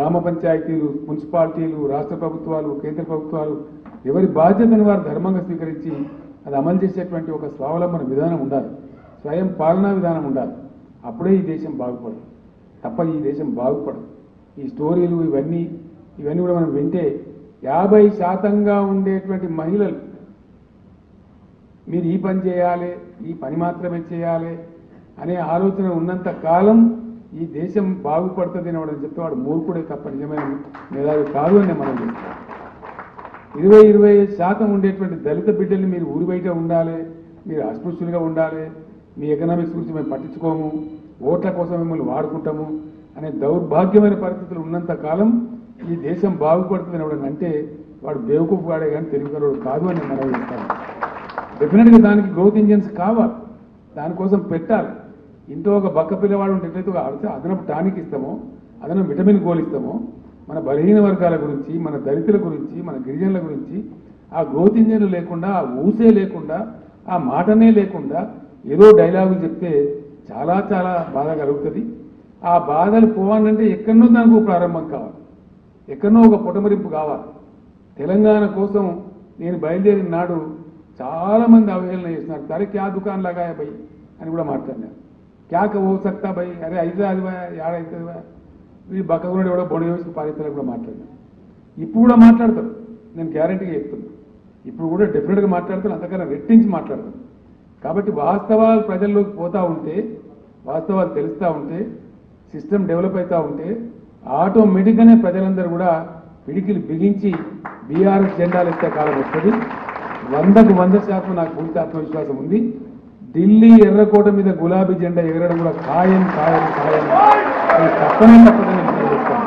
గ్రామ పంచాయతీలు మున్సిపాలిటీలు రాష్ట్ర ప్రభుత్వాలు కేంద్ర ప్రభుత్వాలు ఎవరి బాధ్యతను వారు ధర్మంగా స్వీకరించి అది అమలు చేసేటువంటి ఒక స్వావలంబన విధానం ఉండాలి స్వయం పాలనా విధానం ఉండాలి అప్పుడే ఈ దేశం బాగుపడదు తప్ప ఈ దేశం బాగుపడదు ఈ స్టోరీలు ఇవన్నీ ఇవన్నీ కూడా మనం వింటే యాభై శాతంగా ఉండేటువంటి మహిళలు మీరు ఈ పని చేయాలి ఈ పని మాత్రమే చేయాలి అనే ఆలోచన ఉన్నంత కాలం ఈ దేశం బాగుపడుతుంది అని వాడు చెప్తే వాడు మూర్ఖుడే తప్ప నిజమైన మేధావి కాదు అని మనం చెప్తాం ఇరవై ఇరవై ఐదు శాతం ఉండేటువంటి దళిత బిడ్డల్ని మీరు ఊరి బయట ఉండాలి మీరు అస్పృశ్యులుగా ఉండాలి మీ ఎకనామిక్స్ గురించి మేము పట్టించుకోము ఓట్ల కోసం మిమ్మల్ని వాడుకుంటాము అనే దౌర్భాగ్యమైన పరిస్థితులు ఉన్నంత కాలం ఈ దేశం బాగుపడుతుంది అని అంటే వాడు బేవకూఫ్ వాడే కానీ తెలివిగలవాడు కాదు అని మనం చెప్తాము డెఫినెట్గా దానికి గ్రోత్ ఇంజన్స్ కావాలి దానికోసం పెట్టాలి ఇంట్లో ఒక బక్క పిల్లవాడు ఉంటే ఎట్లయితే ఒక అదన- అదనపు టానిక్ ఇస్తామో అదనపు విటమిన్ గోల్ ఇస్తామో మన బలహీన వర్గాల గురించి మన దళితుల గురించి మన గిరిజనుల గురించి ఆ గ్రోత్ ఇంజన్లు లేకుండా ఆ ఊసే లేకుండా ఆ మాటనే లేకుండా ఏదో డైలాగులు చెప్తే చాలా చాలా బాధ కలుగుతుంది ఆ బాధలు పోవాలంటే ఎక్కడనో దానికి ఒక ప్రారంభం కావాలి ఎక్కడనో ఒక పుటమరింపు కావాలి తెలంగాణ కోసం నేను బయలుదేరిన నాడు చాలా మంది అవహేళన చేస్తున్నారు సరే క్యా దుకాన్ లగాయ భయ్ అని కూడా మాట్లాడినారు క్యా ఓ సక్తా భయ్ అరే అయితే అది భయ్ యాడ అవుతుంది భయ్ వీళ్ళు బక్కగున్నాడు ఎవడో బొడి వేసి పారిస్తారని కూడా మాట్లాడినారు ఇప్పుడు కూడా మాట్లాడతారు నేను గ్యారంటీగా చెప్తున్నా ఇప్పుడు కూడా డెఫినెట్గా మాట్లాడతాను అంతకన్నా రెట్టించి మాట్లాడతాను కాబట్టి వాస్తవాలు ప్రజల్లోకి పోతా ఉంటే వాస్తవాలు తెలుస్తూ ఉంటే సిస్టమ్ డెవలప్ అవుతూ ఉంటే ఆటోమేటిక్గానే ప్రజలందరూ కూడా పిడికిలు బిగించి బీఆర్ఎస్ జెండాలు ఎత్తే కాలం వస్తుంది వందకు వంద శాతం నాకు పూర్తి ఆత్మవిశ్వాసం ఉంది ఢిల్లీ ఎర్రకోట మీద గులాబీ జెండా ఎగరడం కూడా ఖాయం ఖాయం ఖాయం అది తప్పనే తప్పదని నేను చెప్తాను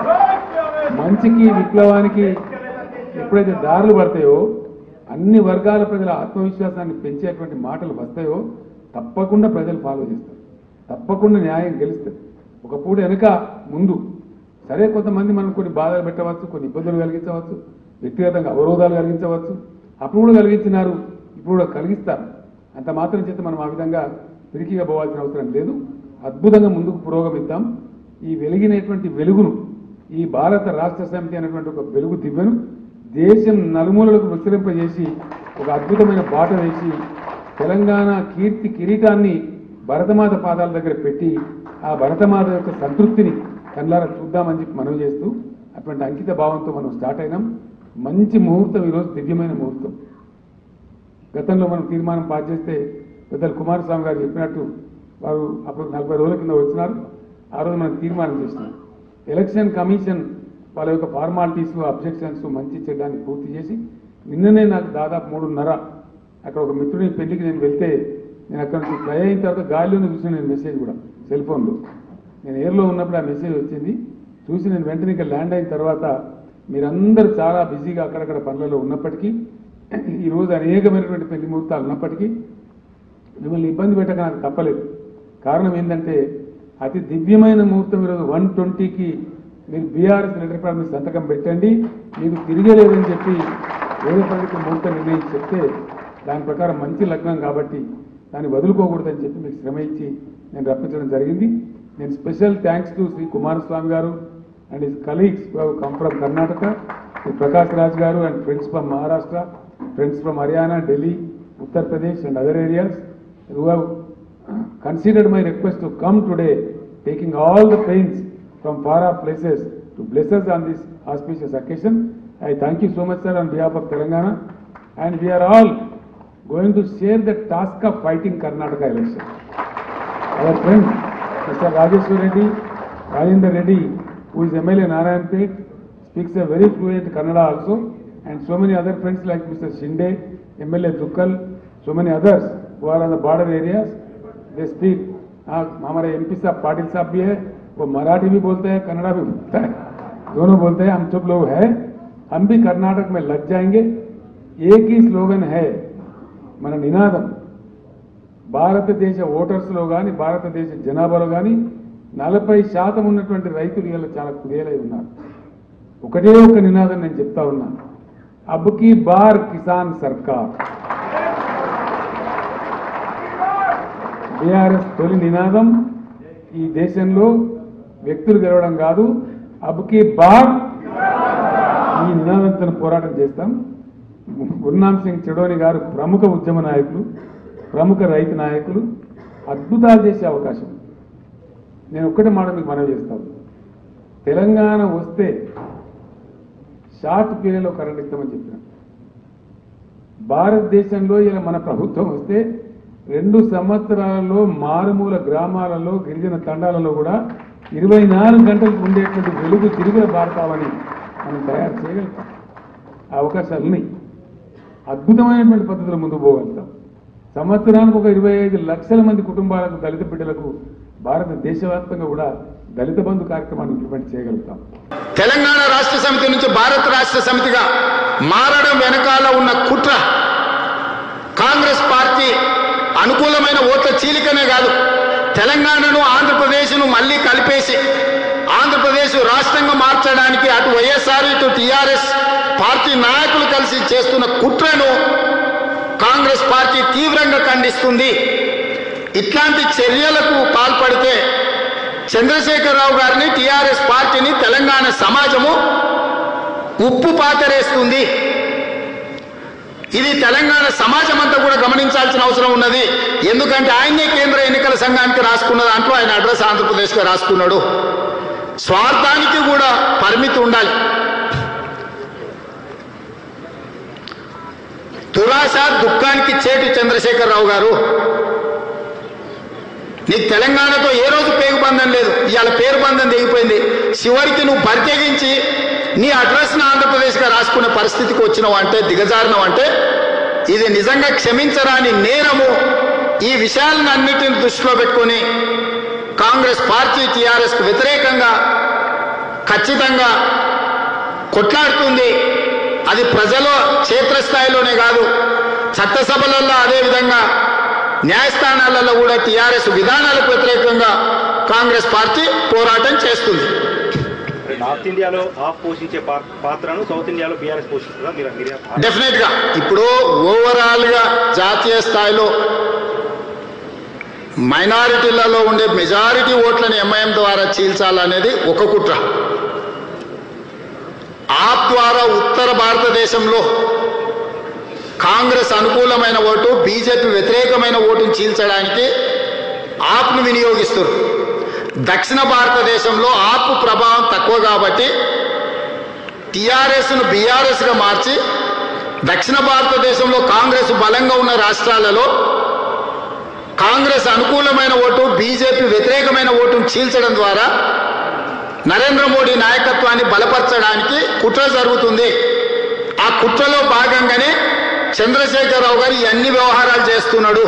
మంచికి విప్లవానికి ఎప్పుడైతే దారులు పడతాయో అన్ని వర్గాల ప్రజల ఆత్మవిశ్వాసాన్ని పెంచేటువంటి మాటలు వస్తాయో తప్పకుండా ప్రజలు ఫాలో చేస్తారు తప్పకుండా న్యాయం గెలుస్తుంది ఒక పూట వెనుక ముందు సరే కొంతమంది మనం కొన్ని బాధలు పెట్టవచ్చు కొన్ని ఇబ్బందులు కలిగించవచ్చు వ్యక్తిగతంగా అవరోధాలు కలిగించవచ్చు అప్పుడు కూడా కలిగించినారు ఇప్పుడు కూడా కలిగిస్తారు అంత మాత్రం చేత మనం ఆ విధంగా పిరికిగా పోవాల్సిన అవసరం లేదు అద్భుతంగా ముందుకు పురోగమిద్దాం ఈ వెలిగినటువంటి వెలుగును ఈ భారత రాష్ట్ర సమితి అనేటువంటి ఒక వెలుగు దివ్యను దేశం నలుమూలలకు విస్తరింపజేసి ఒక అద్భుతమైన బాట వేసి తెలంగాణ కీర్తి కిరీటాన్ని భరతమాత పాదాల దగ్గర పెట్టి ఆ భరతమాత యొక్క సంతృప్తిని కళ్ళారా చూద్దామని చెప్పి మనవి చేస్తూ అటువంటి అంకిత భావంతో మనం స్టార్ట్ అయినాం మంచి ముహూర్తం ఈరోజు దివ్యమైన ముహూర్తం గతంలో మనం తీర్మానం పాస్ చేస్తే పెద్దలు కుమారస్వామి గారు చెప్పినట్టు వారు అప్పుడు నలభై రోజుల కింద వచ్చినారు ఆ రోజు మనం తీర్మానం చేసినాం ఎలక్షన్ కమిషన్ వాళ్ళ యొక్క ఫార్మాలిటీస్ అబ్జెక్షన్స్ మంచి చెడ్డాన్ని పూర్తి చేసి నిన్ననే నాకు దాదాపు మూడున్నర అక్కడ ఒక మిత్రుని పెళ్లికి నేను వెళ్తే నేను అక్కడ నుంచి ఫ్లై అయిన తర్వాత గాలిలోనే చూసిన నేను మెసేజ్ కూడా సెల్ ఫోన్లో నేను ఎయిర్లో ఉన్నప్పుడు ఆ మెసేజ్ వచ్చింది చూసి నేను వెంటనే ఇక్కడ ల్యాండ్ అయిన తర్వాత మీరందరూ చాలా బిజీగా అక్కడక్కడ పనులలో ఉన్నప్పటికీ ఈరోజు అనేకమైనటువంటి పెళ్లి ముహూర్తాలు ఉన్నప్పటికీ మిమ్మల్ని ఇబ్బంది పెట్టక నాకు తప్పలేదు కారణం ఏంటంటే అతి దివ్యమైన ముహూర్తం ఈరోజు వన్ ట్వంటీకి మీరు బీఆర్ఎస్ లెటర్ ప్యాడ్ మీద సంతకం పెట్టండి మీకు తిరిగేలేదని చెప్పి వేరే పనికి ముహూర్తం నిర్ణయించి చెప్తే దాని ప్రకారం మంచి లగ్నం కాబట్టి దాన్ని వదులుకోకూడదని చెప్పి మీకు శ్రమ ఇచ్చి నేను రప్పించడం జరిగింది నేను special thanks to Shri Kumaraswamy గారు and his colleagues come from Karnataka Shri Prakash Raj గారు and friends from Maharashtra friends from Haryana Delhi Uttar Pradesh and other areas who have uh, considered my request to come today, taking all the pains from far off places to bless us on this auspicious occasion. I thank you so much, sir, on behalf of Telangana. And we are all going to share the task of fighting Karnataka election. Our friend, Mr. Rajeshwar Reddy, Rajendra Reddy, who is MLA Narayanpet, speaks a very fluent Kannada also, and so many other friends like Mr. Shinde, MLA Dukkal, so many others who are on the border areas, they speak. हाँ हमारे MP साहब पाटिल साहब भी है वो मराठी भी बोलते हैं कन्नड़ा भी बोलता है दोनों बोलते हैं हम सब लोग हैं हम भी कर्नाटक में लग जाएंगे एक ही स्लोगन है మన నినాదం భారతదేశ ఓటర్స్లో కానీ భారతదేశ జనాభాలో కానీ నలభై శాతం ఉన్నటువంటి రైతులు ఇలా చాలా కుదేలై ఉన్నారు ఒకటే ఒక నినాదం నేను చెప్తా ఉన్నాను అబ్కి బార్ కిసాన్ సర్కార్ బీఆర్ఎస్ తొలి నినాదం ఈ దేశంలో వ్యక్తులు గెలవడం కాదు అబ్కి బార్ ఈ నినాదంతో పోరాటం చేస్తాం గురునామ్ సింగ్ చెడోని గారు ప్రముఖ ఉద్యమ నాయకులు ప్రముఖ రైతు నాయకులు అద్భుతాలు చేసే అవకాశం ఉంది. నేను ఒక్కటే మాట మీకు మనవి చేస్తాను తెలంగాణ వస్తే షార్ట్ పీరియడ్లో కరెంట్ ఇస్తామని చెప్పిన భారతదేశంలో ఇలా మన ప్రభుత్వం వస్తే రెండు సంవత్సరాలలో మారుమూల గ్రామాలలో గిరిజన తండాలలో కూడా ఇరవై నాలుగు గంటలకు ఉండేటువంటి వెలుగు తిరుగుల భారతావని మనం తయారు చేయగలుగుతాం ఆ అవకాశాలు ఉన్నాయి అద్భుతమైనటువంటి పద్ధతిలో ముందుకు పోగలుగుతాం సంవత్సరానికి ఒక ఇరవై ఐదు లక్షల మంది కుటుంబాలకు దళిత బిడ్డలకు భారత దేశవ్యాప్తంగా కూడా దళిత బంధు కార్యక్రమాన్ని ఇంప్లిమెంట్ చేయగలుగుతాం తెలంగాణ రాష్ట్ర సమితి నుంచి భారత రాష్ట్ర సమితిగా మారడం వెనకాల ఉన్న కుట్ర కాంగ్రెస్ పార్టీ అనుకూలమైన ఓట్ల చీలికనే కాదు తెలంగాణను ఆంధ్రప్రదేశ్ను మళ్ళీ కలిపేసి ఆంధ్రప్రదేశ్ రాష్ట్రంగా మార్చడానికి అటు వైఎస్ఆర్ ఇటు టీఆర్ఎస్ పార్టీ నాయకులు కలిసి చేస్తున్న కుట్రను కాంగ్రెస్ పార్టీ తీవ్రంగా ఖండిస్తుంది ఇట్లాంటి చర్యలకు పాల్పడితే చంద్రశేఖరరావు గారిని టీఆర్ఎస్ పార్టీని తెలంగాణ సమాజము ఉప్పు పాతరేస్తుంది ఇది తెలంగాణ సమాజం అంతా కూడా గమనించాల్సిన అవసరం ఉన్నది ఎందుకంటే ఆయనే కేంద్ర ఎన్నికల సంఘానికి రాసుకున్న దాంట్లో ఆయన అడ్రస్ ఆంధ్రప్రదేశ్గా రాసుకున్నాడు స్వార్థానికి కూడా పరిమితి ఉండాలి దురాశ దుఃఖానికి చేటు చంద్రశేఖరరావు గారు నీకు తెలంగాణతో ఏ రోజు పేరు బంధం లేదు ఇవాళ పేరు బంధం దిగిపోయింది చివరికి నువ్వు పరిత్యగించి నీ అడ్రస్ను ఆంధ్రప్రదేశ్గా రాసుకునే పరిస్థితికి వచ్చినావు అంటే దిగజారినావు అంటే ఇది నిజంగా క్షమించరాని నేరము ఈ విషయాలను అన్నిటిని దృష్టిలో పెట్టుకొని కాంగ్రెస్ పార్టీ టీఆర్ఎస్కు వ్యతిరేకంగా ఖచ్చితంగా కొట్లాడుతుంది అది ప్రజల క్షేత్రస్థాయిలోనే కాదు చట్టసభలలో అదేవిధంగా న్యాయస్థానాలలో కూడా టీఆర్ఎస్ విధానాలకు వ్యతిరేకంగా కాంగ్రెస్ పార్టీ పోరాటం చేస్తుంది నార్త్ ఇండియాలో ఆప్ పోషించే పా- పాత్రను సౌత్ ఇండియాలో బీఆర్ఎస్ పోషిస్తుందా మీరు మీరే డెఫినెట్ గా ఇప్పుడు ఓవరాల్ గా జాతీయ స్థాయిలో మైనారిటీలలో ఉండే మెజారిటీ ఓట్లను ఎంఐఎం ద్వారా చీల్చాలనేది ఒక కుట్ర ఆప్ ద్వారా ఉత్తర భారతదేశంలో కాంగ్రెస్ అనుకూలమైన ఓటు బీజేపీ వ్యతిరేకమైన ఓటును చీల్చడానికి ఆప్ను వినియోగిస్తారు దక్షిణ భారతదేశంలో ఆప్ ప్రభావం తక్కువ కాబట్టి టీఆర్ఎస్ను బీఆర్ఎస్గా మార్చి దక్షిణ భారతదేశంలో కాంగ్రెస్ బలంగా ఉన్న రాష్ట్రాలలో కాంగ్రెస్ అనుకూలమైన ఓటు బీజేపీ వ్యతిరేకమైన ఓటును చీల్చడం ద్వారా నరేంద్ర మోడీ నాయకత్వాన్ని బలపరచడానికి కుట్ర జరుగుతుంది ఆ కుట్రలో భాగంగానే చంద్రశేఖరరావు గారు ఈ అన్ని వ్యవహారాలు చేస్తున్నాడు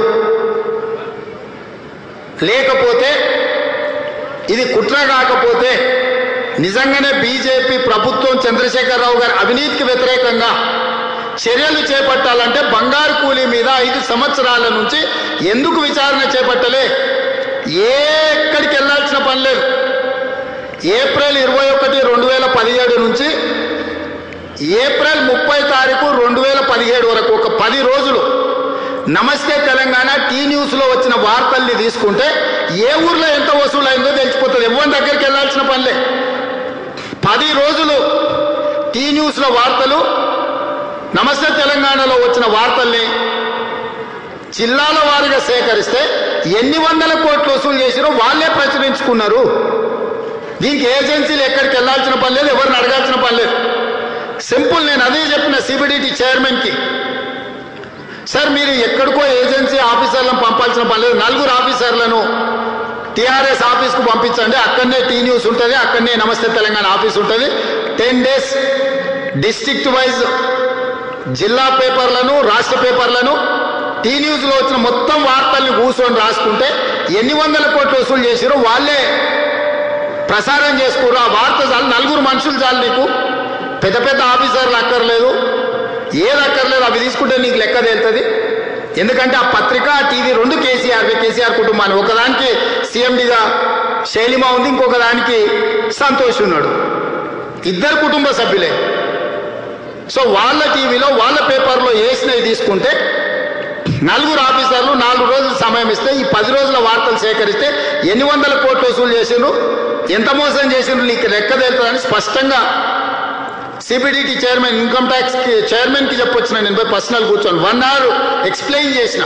లేకపోతే ఇది కుట్ర కాకపోతే నిజంగానే బీజేపీ ప్రభుత్వం చంద్రశేఖరరావు గారి అవినీతికి వ్యతిరేకంగా చర్యలు చేపట్టాలంటే బంగారు కూలీ మీద ఐదు సంవత్సరాల నుంచి ఎందుకు విచారణ చేపట్టలే ఏ ఎక్కడికి వెళ్ళాల్సిన పని లేదు ఏప్రిల్ ఇరవై ఒకటి రెండు వేల పదిహేడు నుంచి ఏప్రిల్ ముప్పై తారీఖు రెండు వేల పదిహేడు వరకు ఒక పది రోజులు నమస్తే తెలంగాణ టీ న్యూస్లో వచ్చిన వార్తల్ని తీసుకుంటే ఏ ఊర్లో ఎంత వసూలైందో తెలిసిపోతుంది ఎవరి దగ్గరికి వెళ్ళాల్సిన పనిలే పది రోజులు టీ న్యూస్లో వార్తలు నమస్తే తెలంగాణలో వచ్చిన వార్తల్ని జిల్లాల వారీగా సేకరిస్తే ఎన్ని వందల కోట్లు వసూలు చేసిరో వాళ్ళే ప్రచురించుకున్నారు దీనికి ఏజెన్సీలు ఎక్కడికి వెళ్ళాల్సిన పని లేదు ఎవరిని అడగాల్సిన పని లేదు సింపుల్ నేను అదే చెప్పిన సిబిడిటి చైర్మన్కి సార్ మీరు ఎక్కడికో ఏజెన్సీ ఆఫీసర్లను పంపాల్సిన పని లేదు నలుగురు ఆఫీసర్లను టీఆర్ఎస్ ఆఫీస్కు పంపించండి అక్కడనే టీ న్యూస్ ఉంటుంది అక్కడనే నమస్తే తెలంగాణ ఆఫీస్ ఉంటుంది టెన్ డేస్ డిస్ట్రిక్ట్ వైజ్ జిల్లా పేపర్లను రాష్ట్ర పేపర్లను టీ న్యూస్లో వచ్చిన మొత్తం వార్తల్ని కూర్చొని రాసుకుంటే ఎన్ని వందల కోట్లు వసూలు చేసిరో వాళ్ళే ప్రసారం చేసుకోరు ఆ వార్త చాలు నలుగురు మనుషులు చాలు నీకు పెద్ద పెద్ద ఆఫీసర్లు అక్కర్లేదు ఏది అక్కర్లేదు అవి తీసుకుంటే నీకు లెక్క తేలుతుంది ఎందుకంటే ఆ పత్రిక ఆ టీవీ రెండు కేసీఆర్ కేసీఆర్ కుటుంబాన్ని ఒకదానికి సీఎండిగా శైలిమా ఉంది ఇంకొక దానికి సంతోష్ ఉన్నాడు ఇద్దరు కుటుంబ సభ్యులే సో వాళ్ళ టీవీలో వాళ్ళ పేపర్లో వేసినవి తీసుకుంటే నలుగురు ఆఫీసర్లు నాలుగు రోజులు సమయం ఇస్తే ఈ పది రోజుల వార్తలు సేకరిస్తే ఎన్ని వందల కోట్లు వసూలు చేసిండ్రు ఎంత మోసం చేసిండ్రు నీకు లెక్క తెలుతుందని స్పష్టంగా సిబిడిటీ చైర్మన్ ఇన్కమ్ ట్యాక్స్ కి చైర్మన్ కి చెప్పొచ్చిన నేను పోయి పర్సనల్ కూర్చొని వన్ అవర్ ఎక్స్ప్లెయిన్ చేసిన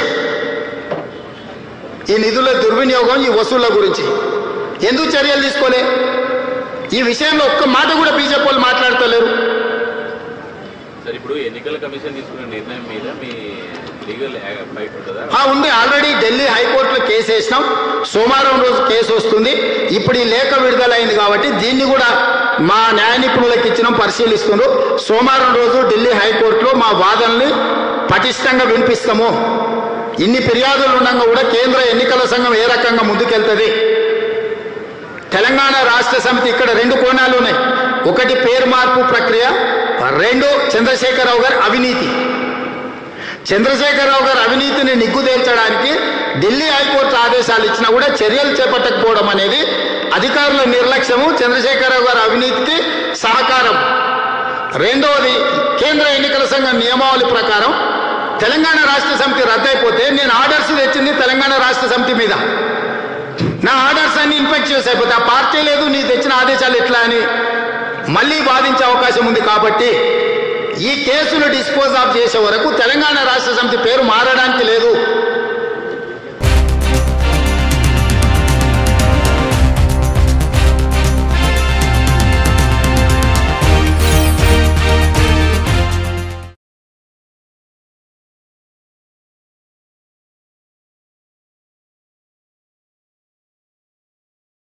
ఈ నిధుల దుర్వినియోగం ఈ వసూళ్ల గురించి ఎందుకు చర్యలు తీసుకోలే ఈ విషయంలో ఒక్క మాట కూడా బీజేపీ వాళ్ళు మాట్లాడతలేరు సార్ ఇప్పుడు ఎన్నికల కమిషన్ తీసుకున్న నిర్ణయం మీద మీ లీగల్ ఫైట్ ఉంటుందా ఆ, ఉంది ఆల్రెడీ ఢిల్లీ హైకోర్టులో కేసు వేసినాం సోమవారం రోజు కేసు వస్తుంది ఇప్పుడు ఈ లేఖ విడుదలైంది కాబట్టి దీన్ని కూడా మా న్యాయ నిపుణులకు ఇచ్చినాం పరిశీలిస్తున్నారు సోమవారం రోజు ఢిల్లీ హైకోర్టులో మా వాదనల్ని పటిష్టంగా వినిపిస్తాము ఇన్ని ఫిర్యాదులు ఉండగా కూడా కేంద్ర ఎన్నికల సంఘం ఏ రకంగా ముందుకెళ్తుంది తెలంగాణ రాష్ట్ర సమితి ఇక్కడ రెండు కోణాలు ఉన్నాయి ఒకటి పేరు మార్పు ప్రక్రియ రెండు చంద్రశేఖరరావు గారి అవినీతి చంద్రశేఖరరావు గారి అవినీతిని నిగ్గు తేల్చడానికి ఢిల్లీ హైకోర్టు ఆదేశాలు ఇచ్చినా కూడా చర్యలు చేపట్టకపోవడం అనేది అధికారుల నిర్లక్ష్యము చంద్రశేఖరరావు గారి అవినీతికి సహకారం రెండవది కేంద్ర ఎన్నికల సంఘం నియమావళి ప్రకారం తెలంగాణ రాష్ట్ర సమితి రద్దయిపోతే నేను ఆర్డర్స్ తెచ్చింది తెలంగాణ రాష్ట్ర సమితి మీద నా ఆర్డర్స్ అన్ని ఇన్ఫెక్టివ్స్ అయిపోతే ఆ పార్టీ లేదు నీ తెచ్చిన ఆదేశాలు ఎట్లా అని మళ్ళీ వాదించే అవకాశం ఉంది కాబట్టి ఈ కేసును డిస్పోజ్ ఆఫ్ చేసే వరకు తెలంగాణ రాష్ట్ర సమితి పేరు మారడానికి లేదు